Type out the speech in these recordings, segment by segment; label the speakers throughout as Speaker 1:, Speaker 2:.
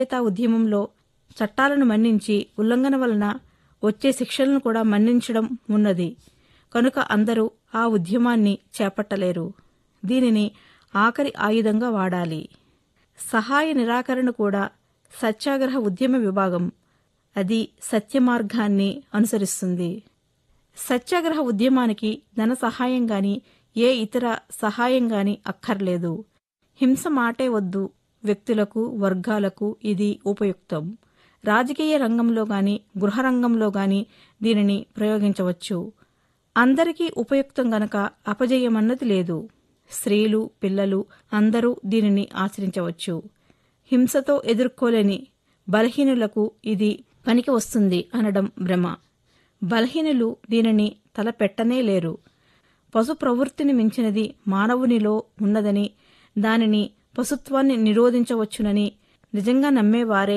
Speaker 1: చేత ఉద్యమంలో చట్టాలను మన్నించి ఉల్లంఘన వలన వచ్చే శిక్షలను కూడా మన్నించడం ఉన్నది కనుక అందరూ ఆ ఉద్యమాన్ని చేపట్టలేరు దీనిని ఆఖరి ఆయుధంగా వాడాలి సహాయ నిరాకరణ కూడా సత్యాగ్రహ ఉద్యమ విభాగం అది సత్య మార్గాన్ని అనుసరిస్తుంది సత్యాగ్రహ ఉద్యమానికి ధన సహాయం గాని ఏ ఇతర సహాయం గాని అక్కర్లేదు హింస మాటే వద్దు వ్యక్తులకు వర్గాలకు ఇది ఉపయుక్తం రాజకీయ రంగంలో గాని గృహ రంగంలో గాని దీనిని ప్రయోగించవచ్చు అందరికీ ఉపయుక్తం గనక అపజయమన్నది లేదు స్త్రీలు పిల్లలు అందరూ దీనిని ఆచరించవచ్చు హింసతో ఎదుర్కోలేని బలహీనులకు ఇది పనికి వస్తుంది అనడం భ్రమ బలహీనులు దీనిని తలపెట్టనే లేరు పశు ప్రవృత్తిని మించినది మానవునిలో ఉన్నదని దానిని పశుత్వాన్ని నిరోధించవచ్చునని నిజంగా నమ్మేవారే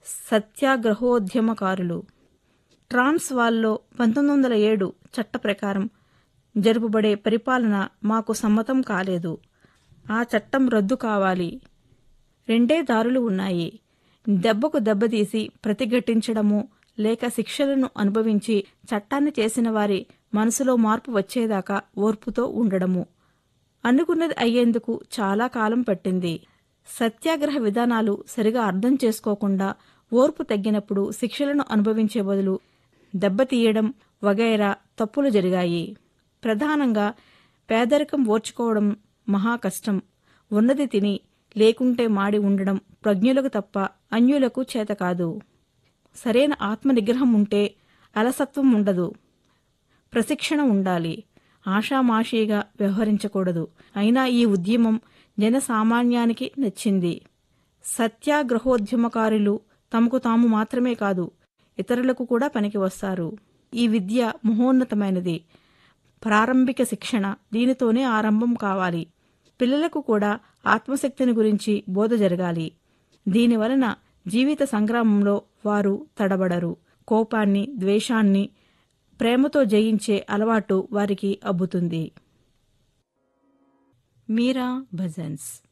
Speaker 1: సత్యాగ్రహోద్యమకారులు ట్రాన్స్వాల్లో పంతొమ్మిది వందల ఏడు చట్ట ప్రకారం జరుపుబడే పరిపాలన మాకు సమ్మతం కాలేదు ఆ చట్టం రద్దు కావాలి రెండే దారులు ఉన్నాయి దెబ్బకు దెబ్బతీసి ప్రతిఘటించడము లేక శిక్షలను అనుభవించి చట్టాన్ని చేసిన వారి మనసులో మార్పు వచ్చేదాకా ఓర్పుతో ఉండడము అనుకున్నది అయ్యేందుకు చాలా కాలం పట్టింది సత్యాగ్రహ విధానాలు సరిగా అర్థం చేసుకోకుండా ఓర్పు తగ్గినప్పుడు శిక్షలను అనుభవించే బదులు దెబ్బతీయడం వగైరా తప్పులు జరిగాయి ప్రధానంగా పేదరికం ఓర్చుకోవడం మహా కష్టం ఉన్నది తిని లేకుంటే మాడి ఉండడం ప్రజ్ఞులకు తప్ప అన్యులకు చేత కాదు సరైన ఆత్మ నిగ్రహం ఉంటే అలసత్వం ఉండదు ప్రశిక్షణ ఉండాలి ఆషామాషీగా వ్యవహరించకూడదు అయినా ఈ ఉద్యమం జనసామాన్యానికి నచ్చింది సత్యాగ్రహోద్యమకారులు తమకు తాము మాత్రమే కాదు ఇతరులకు కూడా పనికి వస్తారు ఈ విద్య మహోన్నతమైనది ప్రారంభిక శిక్షణ దీనితోనే ఆరంభం కావాలి పిల్లలకు కూడా ఆత్మశక్తిని గురించి బోధ జరగాలి దీనివలన జీవిత సంగ్రామంలో వారు తడబడరు కోపాన్ని ద్వేషాన్ని ప్రేమతో జయించే అలవాటు వారికి అబ్బుతుంది మీరా భజన్స్